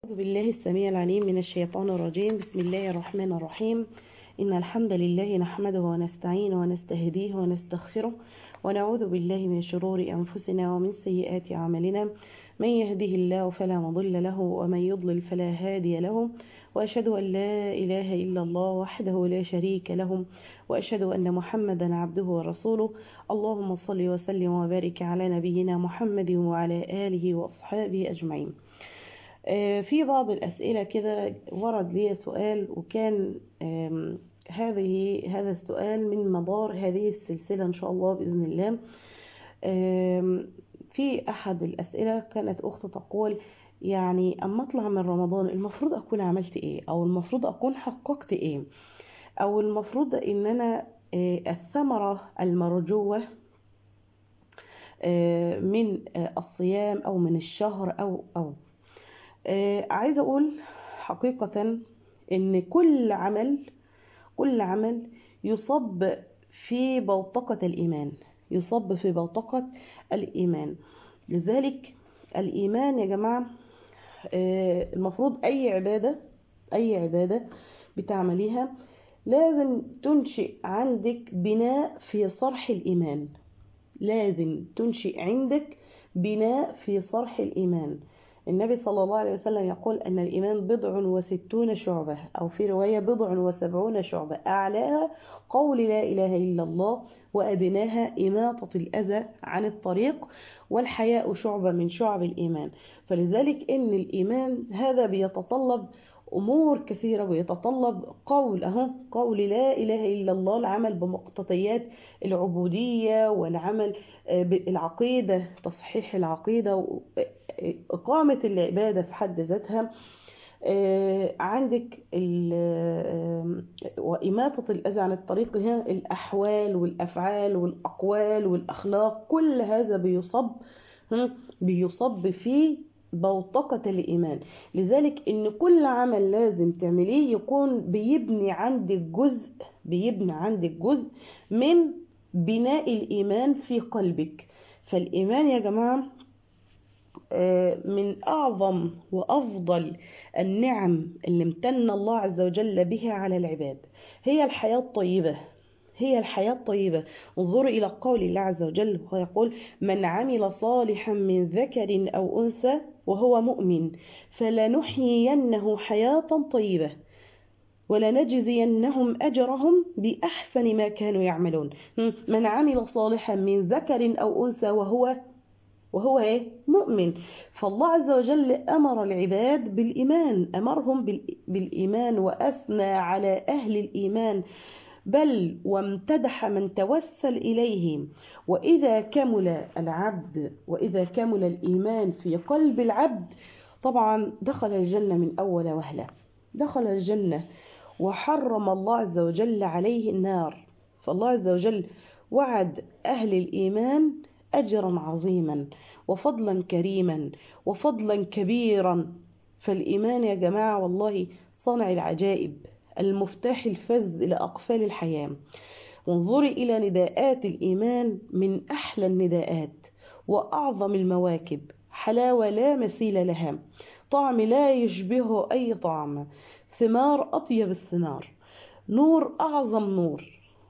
أعوذ بالله السميع العليم من الشيطان الرجيم بسم الله الرحمن الرحيم إن الحمد لله نحمده ونستعينه ونستهديه ونستغفره ونعوذ بالله من شرور أنفسنا ومن سيئات أعمالنا من يهده الله فلا مضل له ومن يضلل فلا هادي له وأشهد أن لا إله إلا الله وحده لا شريك له وأشهد أن محمدا عبده ورسوله اللهم صل وسلم وبارك على نبينا محمد وعلى آله وأصحابه أجمعين في بعض الأسئلة كده ورد لي سؤال وكان هذه هذا السؤال من مدار هذه السلسلة إن شاء الله بإذن الله في أحد الأسئلة كانت أخت تقول يعني أما أطلع من رمضان المفروض أكون عملت إيه أو المفروض أكون حققت إيه أو المفروض إن أنا الثمرة المرجوة من الصيام أو من الشهر أو أو عايزة أقول حقيقة إن كل عمل كل عمل يصب في بوتقة الإيمان يصب في بوتقة الإيمان لذلك الإيمان يا جماعة المفروض أي عبادة أي عبادة بتعمليها لازم تنشئ عندك بناء في صرح الإيمان لازم تنشئ عندك بناء في صرح الإيمان النبي صلى الله عليه وسلم يقول أن الإيمان بضع وستون شعبة أو في رواية بضع وسبعون شعبة أعلاها قول لا إله إلا الله وأدناها إماطة الأذى عن الطريق والحياء شعبة من شعب الإيمان فلذلك إن الإيمان هذا بيتطلب أمور كثيرة ويتطلب قول أهو قول لا إله إلا الله العمل بمقتضيات العبودية والعمل بالعقيدة تصحيح العقيدة إقامة العبادة في حد ذاتها عندك وإماتة الأذى عن الطريق هي الأحوال والأفعال والأقوال والأخلاق كل هذا بيصب بيصب في بوتقة الإيمان لذلك إن كل عمل لازم تعمليه يكون بيبني عندك جزء بيبني عندك جزء من بناء الإيمان في قلبك فالإيمان يا جماعة من أعظم وأفضل النعم اللي امتن الله عز وجل بها على العباد هي الحياة الطيبة هي الحياة الطيبة انظروا إلى قول الله عز وجل وهو يقول من عمل صالحا من ذكر أو أنثى وهو مؤمن فلنحيينه حياة طيبة ولنجزينهم أجرهم بأحسن ما كانوا يعملون من عمل صالحا من ذكر أو أنثى وهو وهو ايه مؤمن فالله عز وجل أمر العباد بالإيمان أمرهم بالإيمان وأثنى على أهل الإيمان بل وامتدح من توسل إليهم وإذا كمل العبد وإذا كمل الإيمان في قلب العبد طبعا دخل الجنة من أول وهلة دخل الجنة وحرم الله عز وجل عليه النار فالله عز وجل وعد أهل الإيمان أجرا عظيما وفضلا كريما وفضلا كبيرا فالإيمان يا جماعة والله صنع العجائب المفتاح الفز لأقفال الحياة وانظري إلى نداءات الإيمان من أحلى النداءات وأعظم المواكب حلاوة لا مثيل لها طعم لا يشبهه أي طعم ثمار أطيب الثمار نور أعظم نور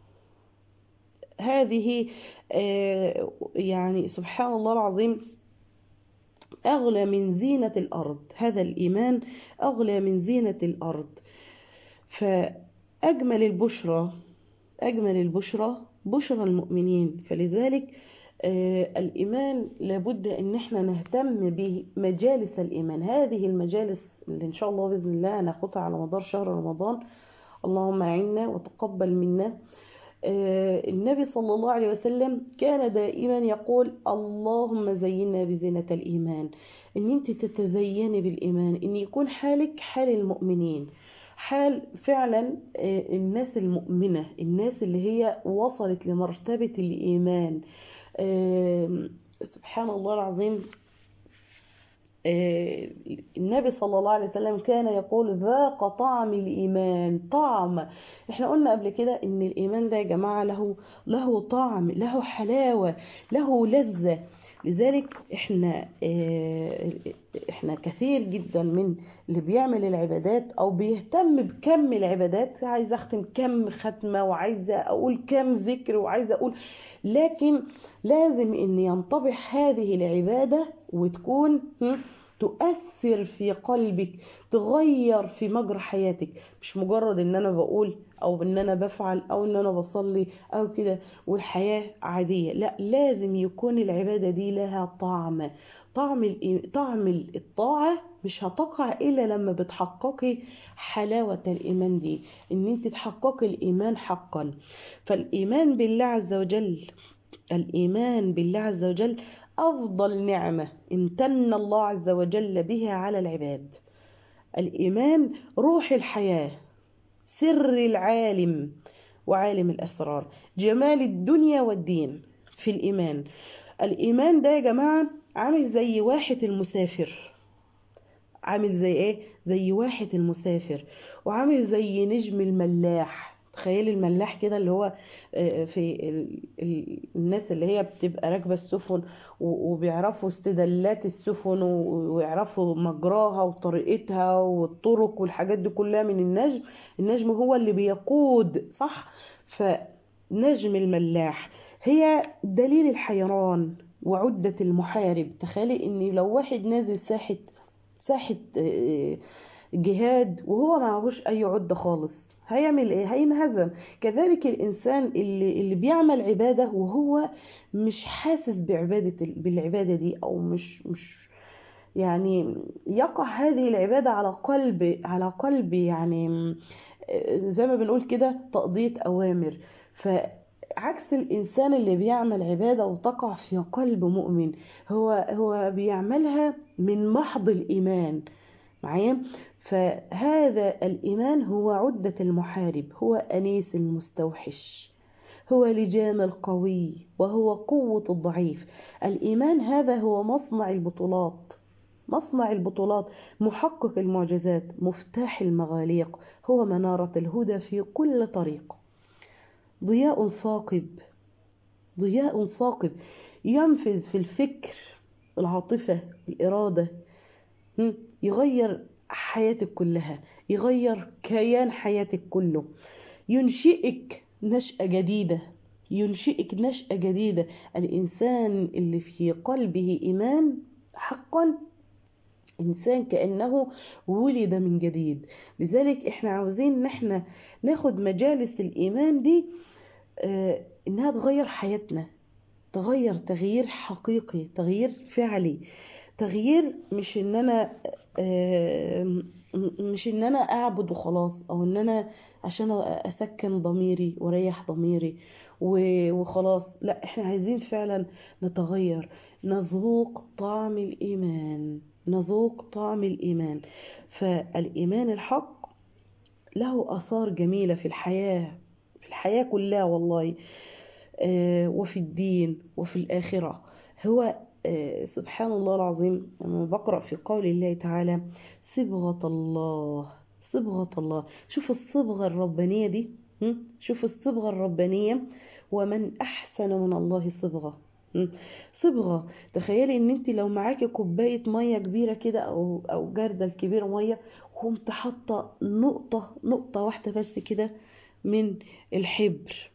هذه يعني سبحان الله العظيم أغلى من زينة الأرض هذا الإيمان أغلى من زينة الأرض فأجمل البشرى أجمل البشرى بشرى المؤمنين فلذلك الإيمان لابد أن احنا نهتم بمجالس الإيمان هذه المجالس اللي إن شاء الله بإذن الله هناخدها على مدار شهر رمضان اللهم أعنا وتقبل منا النبي صلى الله عليه وسلم كان دائما يقول اللهم زينا بزينة الإيمان ان انت تتزيني بالإيمان ان يكون حالك حال المؤمنين حال فعلا الناس المؤمنة الناس اللي هي وصلت لمرتبة الإيمان سبحان الله العظيم النبي صلى الله عليه وسلم كان يقول ذاق طعم الإيمان طعم احنا قلنا قبل كده ان الإيمان ده يا جماعة له له طعم له حلاوة له لذة لذلك احنا اه احنا كثير جدا من اللي بيعمل العبادات او بيهتم بكم العبادات عايزه اختم كم ختمه وعايزه اقول كم ذكر وعايزه اقول لكن لازم ان ينطبع هذه العباده وتكون تؤثر في قلبك تغير في مجرى حياتك مش مجرد ان انا بقول او ان انا بفعل او ان انا بصلي او كده والحياة عادية لا لازم يكون العبادة دي لها طعم طعم طعم الطاعة مش هتقع الا لما بتحققي حلاوة الايمان دي ان انت تحققي الايمان حقا فالايمان بالله عز وجل الايمان بالله عز وجل أفضل نعمة امتن الله عز وجل بها على العباد الإيمان روح الحياة سر العالم وعالم الأسرار جمال الدنيا والدين في الإيمان الإيمان ده يا جماعة عامل زي واحد المسافر عامل زي ايه زي واحد المسافر وعامل زي نجم الملاح تخيل الملاح كده اللي هو في الناس اللي هي بتبقى راكبه السفن وبيعرفوا استدلات السفن ويعرفوا مجراها وطريقتها والطرق والحاجات دي كلها من النجم النجم هو اللي بيقود صح فنجم الملاح هي دليل الحيران وعدة المحارب تخيلي ان لو واحد نازل ساحة ساحة جهاد وهو معهوش اي عدة خالص هيعمل ايه هينهزم كذلك الانسان اللي اللي بيعمل عباده وهو مش حاسس بعباده بالعباده دي او مش مش يعني يقع هذه العباده على قلب على قلب يعني زي ما بنقول كده تقضيه اوامر فعكس الانسان اللي بيعمل عباده وتقع في قلب مؤمن هو هو بيعملها من محض الايمان معايا فهذا الإيمان هو عدة المحارب هو أنيس المستوحش هو لجام القوي وهو قوة الضعيف الإيمان هذا هو مصنع البطولات مصنع البطولات محقق المعجزات مفتاح المغاليق هو منارة الهدى في كل طريق ضياء ثاقب ضياء ثاقب ينفذ في الفكر العاطفة الإرادة يغير حياتك كلها يغير كيان حياتك كله ينشئك نشأة جديدة ينشئك نشأة جديدة الإنسان اللي في قلبه إيمان حقا إنسان كأنه ولد من جديد لذلك إحنا عاوزين إن إحنا ناخد مجالس الإيمان دي آه إنها تغير حياتنا تغير تغيير حقيقي تغيير فعلي تغيير مش ان انا مش ان انا اعبد وخلاص او ان انا عشان اسكن ضميري واريح ضميري وخلاص لا احنا عايزين فعلا نتغير نذوق طعم الايمان نذوق طعم الايمان فالايمان الحق له اثار جميله في الحياه في الحياه كلها والله وفي الدين وفي الاخره هو سبحان الله العظيم لما بقرأ في قول الله تعالى صبغة الله صبغة الله شوف الصبغة الربانية دي شوف الصبغة الربانية ومن أحسن من الله صبغة صبغة تخيلي ان انت لو معاكي كوباية مية كبيرة كده او او جردل كبيرة مية وقمت حاطة نقطة نقطة واحدة بس كده من الحبر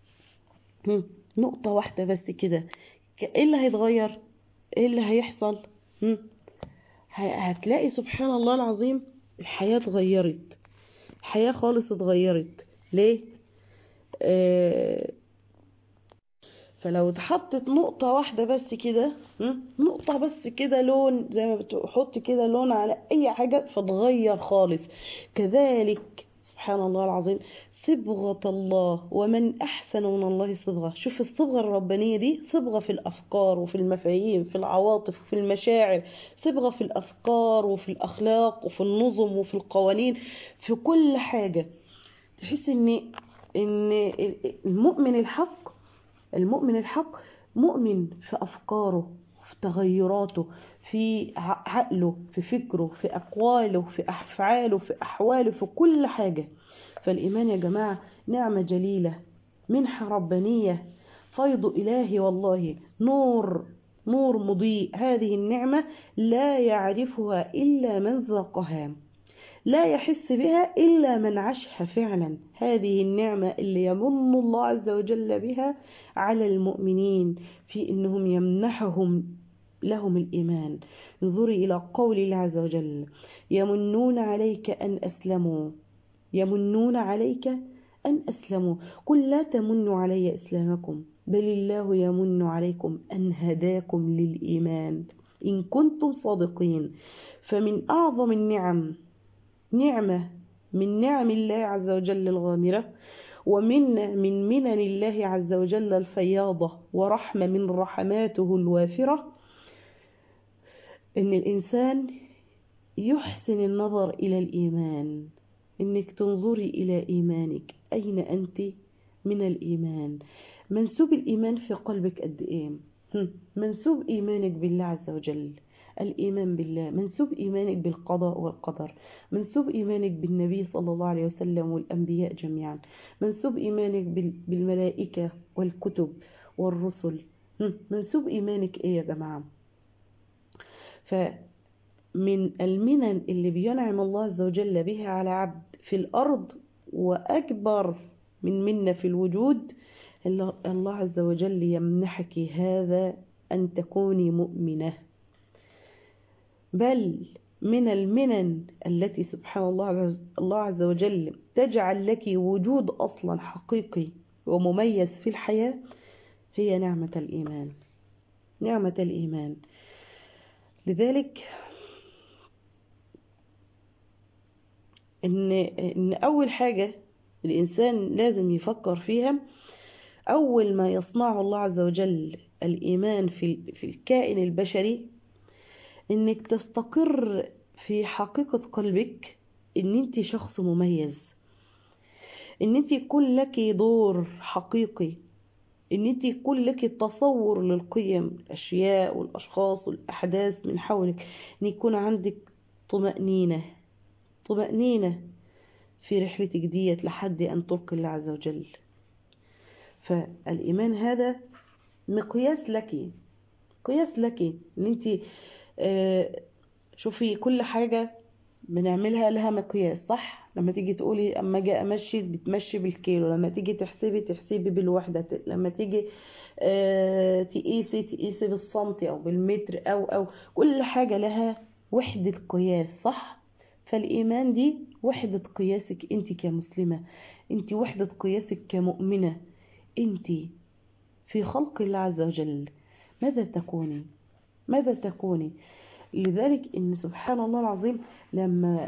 نقطة واحدة بس كده ايه اللي هيتغير ايه اللي هيحصل هم؟ هتلاقي سبحان الله العظيم الحياة اتغيرت الحياة خالص اتغيرت ليه آه فلو اتحطت نقطة واحدة بس كده نقطة بس كده لون زي ما بتحط كده لون على أي حاجة فتغير خالص كذلك سبحان الله العظيم صبغة الله ومن أحسن من الله صبغة شوف الصبغة الربانية دي صبغة في الأفكار وفي المفاهيم في العواطف وفي المشاعر صبغة في الأفكار وفي الأخلاق وفي النظم وفي القوانين في كل حاجة تحس إن إن المؤمن الحق المؤمن الحق مؤمن في أفكاره في تغيراته في عقله في فكره في أقواله في أفعاله في أحواله في كل حاجة فالإيمان يا جماعة نعمة جليلة منحة ربانية فيض إلهي والله نور نور مضيء هذه النعمة لا يعرفها إلا من ذاقها لا يحس بها إلا من عاشها فعلا هذه النعمة اللي يمن الله عز وجل بها على المؤمنين في إنهم يمنحهم لهم الإيمان انظري إلى قول الله عز وجل يمنون عليك أن أسلموا يمنون عليك أن أسلموا قل لا تمنوا علي إسلامكم بل الله يمن عليكم أن هداكم للإيمان إن كنتم صادقين فمن أعظم النعم نعمة من نعم الله عز وجل الغامرة ومن من منن الله عز وجل الفياضة ورحمة من رحماته الوافرة إن الإنسان يحسن النظر إلى الإيمان إنك تنظري إلى إيمانك أين أنت من الإيمان منسوب الإيمان في قلبك قد إيه منسوب إيمانك بالله عز وجل الإيمان بالله منسوب إيمانك بالقضاء والقدر منسوب إيمانك بالنبي صلى الله عليه وسلم والأنبياء جميعا منسوب إيمانك بالملائكة والكتب والرسل منسوب إيمانك إيه يا جماعة فمن المنن اللي بينعم الله عز وجل بها على عبد في الأرض وأكبر من منة في الوجود الله عز وجل يمنحك هذا أن تكوني مؤمنة بل من المنن التي سبحان الله الله عز وجل تجعل لك وجود أصلا حقيقي ومميز في الحياة هي نعمة الإيمان نعمة الإيمان لذلك إن, إن أول حاجة الإنسان لازم يفكر فيها أول ما يصنعه الله عز وجل الإيمان في, في الكائن البشري إنك تستقر في حقيقة قلبك إن أنت شخص مميز إن أنت يكون لك دور حقيقي إن أنت يكون لك تصور للقيم الأشياء والأشخاص والأحداث من حولك إن يكون عندك طمأنينة طمأنينة في رحلتك ديت لحد أن تلقي الله عز وجل فالإيمان هذا مقياس لك قياس لك ان انت آه شوفي كل حاجة بنعملها لها مقياس صح لما تيجي تقولي اما اجي امشي بتمشي بالكيلو لما تيجي تحسبي تحسبي بالوحدة لما تيجي آه تقيسي تقيسي بالسنتي او بالمتر او او كل حاجة لها وحدة قياس صح فالإيمان دي وحدة قياسك أنت كمسلمة أنت وحدة قياسك كمؤمنة أنت في خلق الله عز وجل ماذا تكوني ماذا تكوني لذلك ان سبحان الله العظيم لما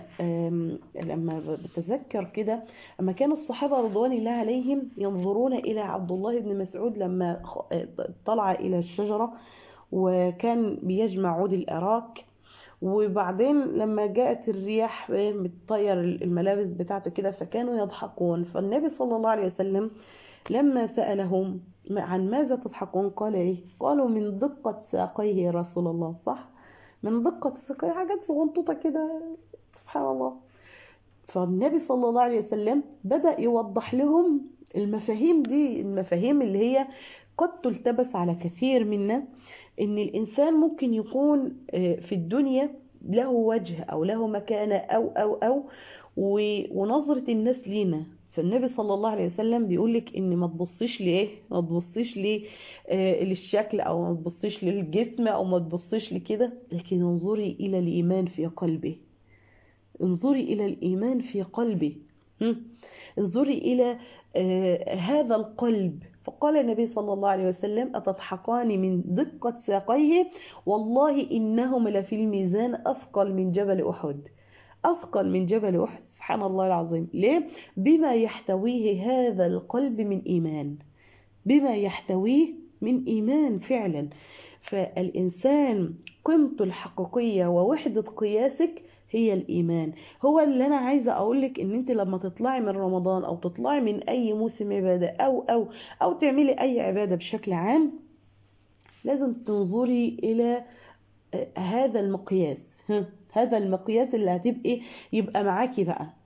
لما بتذكر كده اما كان الصحابه رضوان الله عليهم ينظرون الى عبد الله بن مسعود لما طلع الى الشجره وكان بيجمع عود الاراك وبعدين لما جاءت الرياح بتطير الملابس بتاعته كده فكانوا يضحكون فالنبي صلى الله عليه وسلم لما سألهم عن ماذا تضحكون قال ايه قالوا من دقة ساقيه يا رسول الله صح من دقة ساقيه حاجات صغنطوطة كده سبحان الله فالنبي صلى الله عليه وسلم بدأ يوضح لهم المفاهيم دي المفاهيم اللي هي قد تلتبس على كثير منا ان الانسان ممكن يكون في الدنيا له وجه او له مكانة او او او ونظرة الناس لينا فالنبي صلى الله عليه وسلم بيقول لك ان ما تبصيش لايه ما تبصيش ليه آه للشكل او ما تبصيش للجسم او ما تبصيش لكده لكن انظري الى الايمان في قلبي انظري الى الايمان في قلبي انظري الى آه هذا القلب فقال النبي صلى الله عليه وسلم أتضحكان من دقة ساقيه والله إنهم لفي الميزان أثقل من جبل أحد أثقل من جبل أحد سبحان الله العظيم ليه؟ بما يحتويه هذا القلب من إيمان بما يحتويه من إيمان فعلا فالإنسان قيمته الحقيقية ووحدة قياسك هي الإيمان هو اللي أنا عايزة أقولك إن أنت لما تطلعي من رمضان أو تطلعي من أي موسم عبادة أو أو أو تعملي أي عبادة بشكل عام لازم تنظري إلى هذا المقياس هذا المقياس اللي هتبقي يبقى معاكي بقى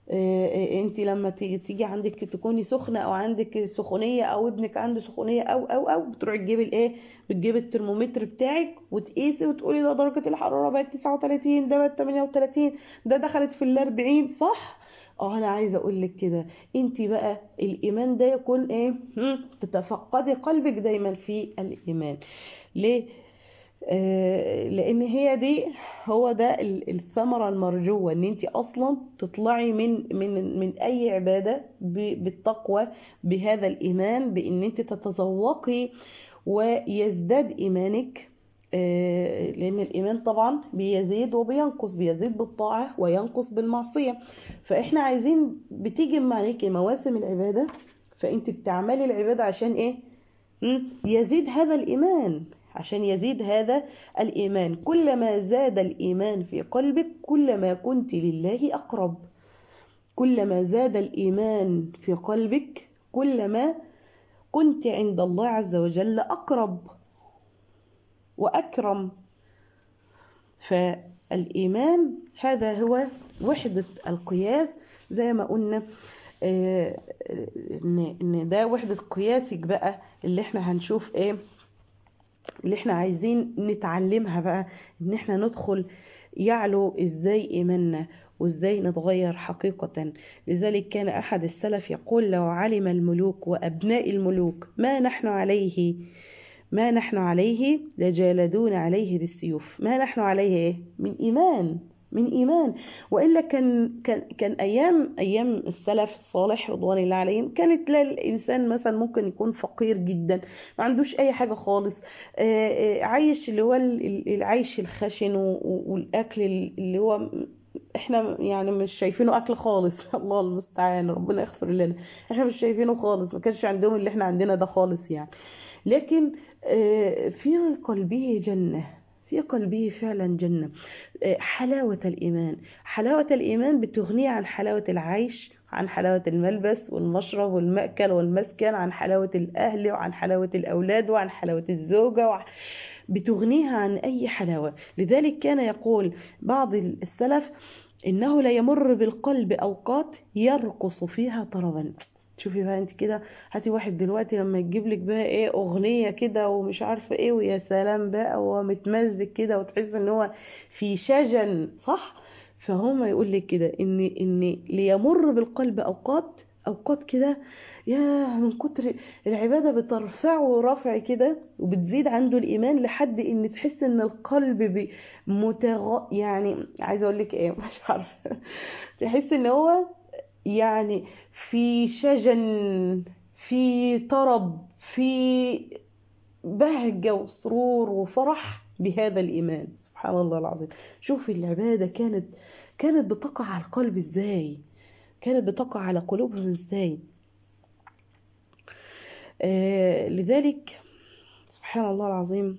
انت لما تيجي تيجي عندك تكوني سخنه او عندك سخونيه او ابنك عنده سخونيه او او او بتروحي تجيبي الايه بتجيبي الترمومتر بتاعك وتقيسي وتقولي ده درجه الحراره بقت 39 ده بقت 38 ده دخلت في ال 40 صح اه انا عايزه اقول لك كده انت بقى الايمان ده يكون ايه هم، تتفقدي قلبك دايما في الايمان ليه آه لان هي دي هو ده ال- الثمره المرجوه ان انت اصلا تطلعي من من من اي عباده ب- بالتقوى بهذا الايمان بان انت تتذوقي ويزداد ايمانك آه، لان الايمان طبعا بيزيد وبينقص بيزيد بالطاعه وينقص بالمعصيه فاحنا عايزين بتيجي عليكي مواسم العباده فانت بتعملي العباده عشان ايه مم؟ يزيد هذا الايمان عشان يزيد هذا الايمان كلما زاد الايمان في قلبك كلما كنت لله اقرب كلما زاد الايمان في قلبك كلما كنت عند الله عز وجل اقرب واكرم فالايمان هذا هو وحده القياس زي ما قلنا آه، ان ان ده وحده قياسك بقى اللي احنا هنشوف ايه اللي احنا عايزين نتعلمها بقى ان احنا ندخل يعلو ازاي ايماننا وازاي نتغير حقيقة لذلك كان احد السلف يقول لو علم الملوك وابناء الملوك ما نحن عليه ما نحن عليه لجالدون عليه بالسيوف ما نحن عليه ايه من ايمان من ايمان والا كان كان كان ايام ايام السلف الصالح رضوان الله عليهم كانت لا الانسان مثلا ممكن يكون فقير جدا ما عندوش اي حاجه خالص آه، آه، عايش اللي هو ال- ال- العيش الخشن و- و- والاكل اللي هو احنا يعني مش شايفينه اكل خالص الله المستعان ربنا يغفر لنا احنا مش شايفينه خالص ما كانش عندهم اللي احنا عندنا ده خالص يعني لكن آه، في قلبه جنة في قلبه فعلا جنة آه، حلاوة الإيمان حلاوة الإيمان بتغنيه عن حلاوة العيش عن حلاوة الملبس والمشرب والمأكل والمسكن عن حلاوة الأهل وعن حلاوة الأولاد وعن حلاوة الزوجة وعن بتغنيها عن أي حلاوة لذلك كان يقول بعض السلف إنه لا يمر بالقلب أوقات يرقص فيها طربا شوفي بقى انت كده هاتي واحد دلوقتي لما يجيب لك بقى ايه اغنيه كده ومش عارفه ايه ويا سلام بقى وهو متمزج كده وتحس ان هو في شجن صح فهو يقول لك كده ان ان ليمر بالقلب اوقات اوقات كده يا من كتر العباده بترفعه رفع كده وبتزيد عنده الايمان لحد ان تحس ان القلب بي- متغ يعني عايزه اقول لك ايه مش عارفه تحس ان هو يعني في شجن في طرب في بهجة وسرور وفرح بهذا الإيمان سبحان الله العظيم شوف العبادة كانت كانت بتقع على القلب ازاي كانت بتقع على قلوبهم ازاي آه لذلك سبحان الله العظيم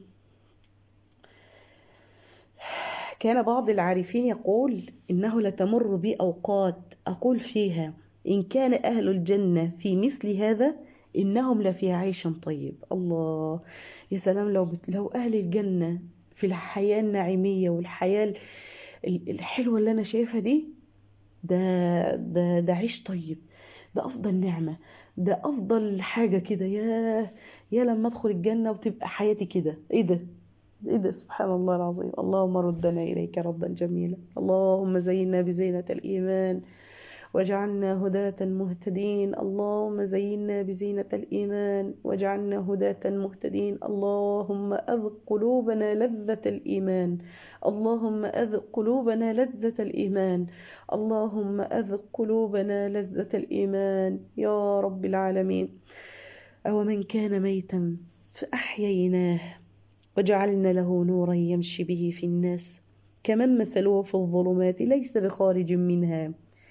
كان بعض العارفين يقول إنه لتمر بي أوقات أقول فيها إن كان أهل الجنة في مثل هذا إنهم لفي عيش طيب الله يا سلام لو بت... لو أهل الجنة في الحياة النعيمية والحياة ال- الحلوة اللي أنا شايفها دي ده ده ده عيش طيب ده أفضل نعمة ده أفضل حاجة كده يا يا لما أدخل الجنة وتبقى حياتي كده إيه ده ايه ده سبحان الله العظيم اللهم ردنا إليك ردا جميلا اللهم زينا بزينة الإيمان واجعلنا هداة مهتدين اللهم زينا بزينة الإيمان واجعلنا هداة مهتدين اللهم أذق قلوبنا لذة الإيمان اللهم أذق قلوبنا لذة الإيمان اللهم أذق قلوبنا لذة الإيمان يا رب العالمين أو من كان ميتا فأحييناه وجعلنا له نورا يمشي به في الناس كمن مثله في الظلمات ليس بخارج منها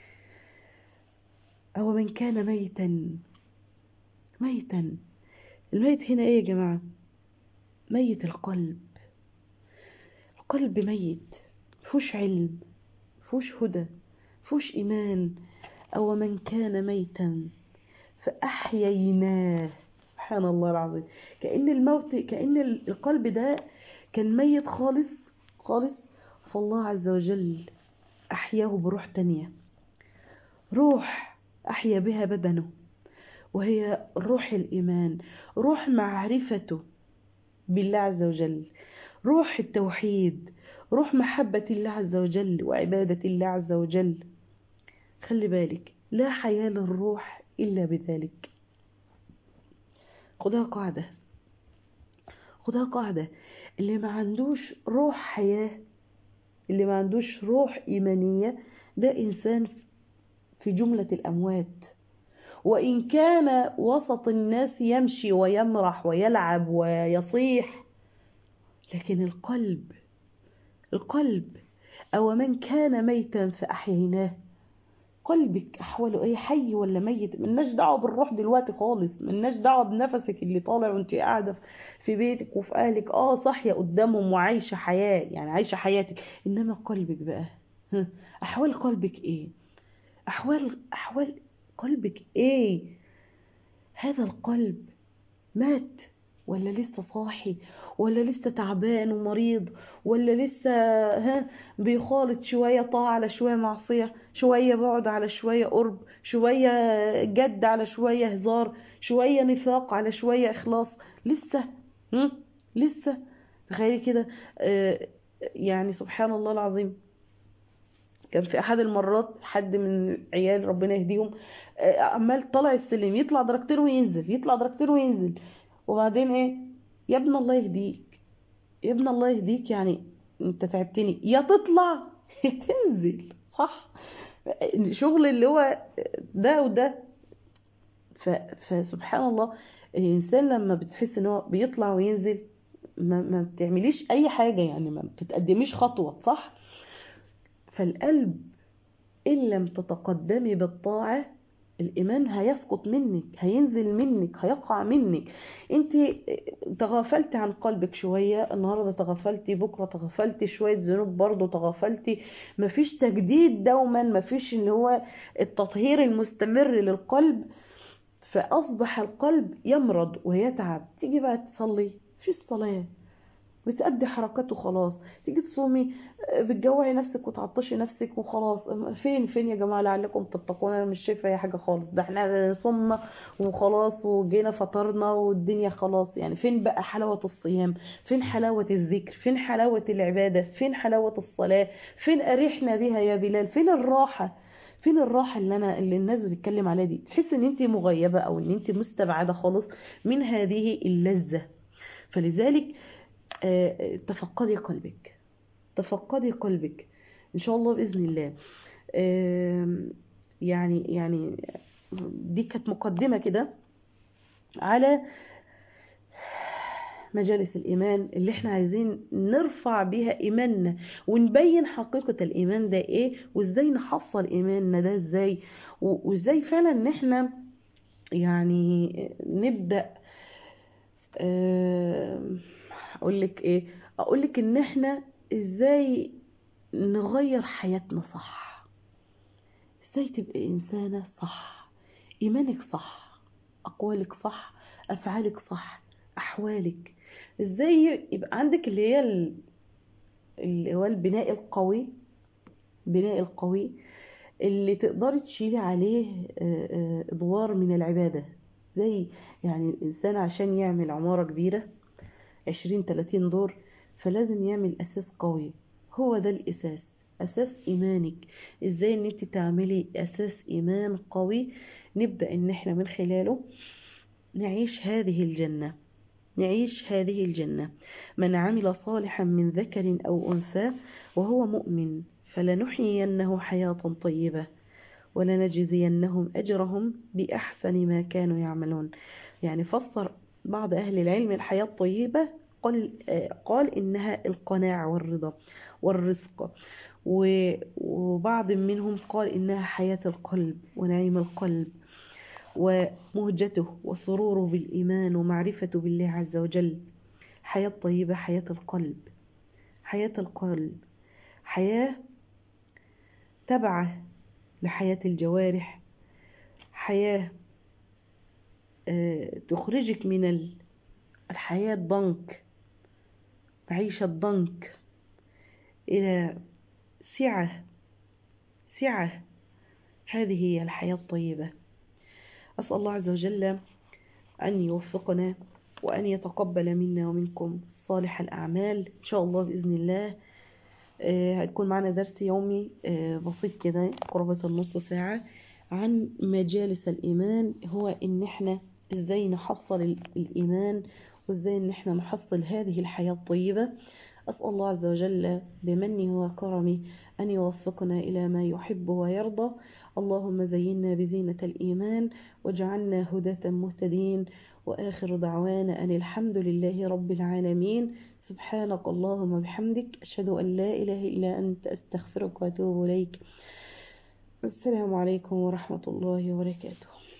أو من كان ميتا ميتا الميت هنا ايه يا جماعة ميت القلب القلب ميت مفهوش علم مفهوش هدى مفهوش إيمان أو من كان ميتا فأحييناه سبحان الله العظيم كأن الموت كأن القلب ده كان ميت خالص خالص فالله عز وجل أحياه بروح تانية روح أحيا بها بدنه وهي روح الإيمان روح معرفته بالله عز وجل روح التوحيد روح محبة الله عز وجل وعبادة الله عز وجل خلي بالك لا حياة للروح إلا بذلك خدها قاعدة خدها قاعدة اللي ما عندوش روح حياة اللي ما عندوش روح إيمانية ده إنسان في جملة الأموات وإن كان وسط الناس يمشي ويمرح ويلعب ويصيح لكن القلب القلب أو من كان ميتا فأحييناه قلبك أحواله إيه حي ولا ميت ملناش دعوة بالروح دلوقتي خالص ملناش دعوة بنفسك اللي طالع وانت قاعدة في بيتك وفي أهلك اه صاحية قدامهم وعايشة حياة يعني عايشة حياتك إنما قلبك بقى أحوال قلبك إيه أحوال أحوال قلبك إيه هذا القلب مات ولا لسه صاحي ولا لسه تعبان ومريض ولا لسه ها بيخالط شوية طاعة على شوية معصية شوية بعد على شوية قرب شوية جد على شوية هزار شوية نفاق على شوية إخلاص لسه هم؟ لسه تخيلي كده آه يعني سبحان الله العظيم كان في احد المرات حد من عيال ربنا يهديهم آه عمال طالع السلم يطلع درجتين وينزل يطلع درجتين وينزل وبعدين ايه يا ابن الله يهديك يا ابن الله يهديك يعني انت تعبتني يا تطلع يا تنزل صح شغل اللي هو ده وده فسبحان الله الانسان لما بتحس ان هو بيطلع وينزل ما, ما بتعمليش اي حاجه يعني ما بتتقدميش خطوه صح فالقلب ان لم تتقدمي بالطاعه الايمان هيسقط منك هينزل منك هيقع منك انت تغافلتي عن قلبك شويه النهارده تغافلتي بكره تغافلتي شويه ذنوب برضه تغافلتي مفيش تجديد دوما مفيش اللي هو التطهير المستمر للقلب فاصبح القلب يمرض ويتعب تيجي بقى تصلي في الصلاه بتأدي حركات وخلاص تيجي تصومي بتجوعي نفسك وتعطشي نفسك وخلاص فين فين يا جماعه لعلكم تتقون انا مش شايفه اي حاجه خالص ده احنا صمنا وخلاص وجينا فطرنا والدنيا خلاص يعني فين بقى حلاوه الصيام فين حلاوه الذكر فين حلاوه العباده فين حلاوه الصلاه فين اريحنا بها يا بلال فين الراحه فين الراحة اللي أنا اللي الناس بتتكلم عليها دي تحس إن أنت مغيبة أو إن أنت مستبعدة خالص من هذه اللذة فلذلك تفقدي قلبك تفقدي قلبك ان شاء الله باذن الله يعني يعني دي كانت مقدمه كده على مجالس الايمان اللي احنا عايزين نرفع بيها ايماننا ونبين حقيقه الايمان ده ايه وازاي نحصل ايماننا ده ازاي وازاي فعلا ان احنا يعني نبدا اقول لك ايه اقول لك ان احنا ازاي نغير حياتنا صح ازاي تبقى انسانه صح ايمانك صح اقوالك صح افعالك صح احوالك ازاي يبقى عندك اللي هي اللي هو البناء القوي البناء القوي اللي تقدري تشيلي عليه ادوار من العباده زي يعني الانسان عشان يعمل عماره كبيره عشرين تلاتين دور فلازم يعمل أساس قوي هو ده الأساس أساس إيمانك إزاي إن أنت تعملي أساس إيمان قوي نبدأ إن إحنا من خلاله نعيش هذه الجنة نعيش هذه الجنة من عمل صالحا من ذكر أو أنثى وهو مؤمن فلنحيينه حياة طيبة ولنجزينهم أجرهم بأحسن ما كانوا يعملون يعني فسر بعض أهل العلم الحياة الطيبة قال, قال إنها القناعة والرضا والرزق وبعض منهم قال إنها حياة القلب ونعيم القلب ومهجته وسروره بالإيمان ومعرفته بالله عز وجل حياة طيبة حياة القلب حياة القلب حياة تبعة لحياة الجوارح حياة تخرجك من الحياة ضنك معيشة ضنك إلى سعة سعة هذه هي الحياة الطيبة أسأل الله عز وجل أن يوفقنا وأن يتقبل منا ومنكم صالح الأعمال إن شاء الله بإذن الله آه، هتكون معنا درس يومي آه، بسيط كده قرابة النص ساعة عن مجالس الإيمان هو إن إحنا إزاي نحصل ال- الإيمان وإزاي إن إحنا نحصل هذه الحياة الطيبة أسأل الله عز وجل بمنه وكرمه أن يوفقنا إلى ما يحب ويرضى اللهم زينا بزينة الإيمان واجعلنا هداة مهتدين وآخر دعوانا أن الحمد لله رب العالمين سبحانك اللهم وبحمدك أشهد أن لا إله إلا أنت أستغفرك وأتوب إليك السلام عليكم ورحمة الله وبركاته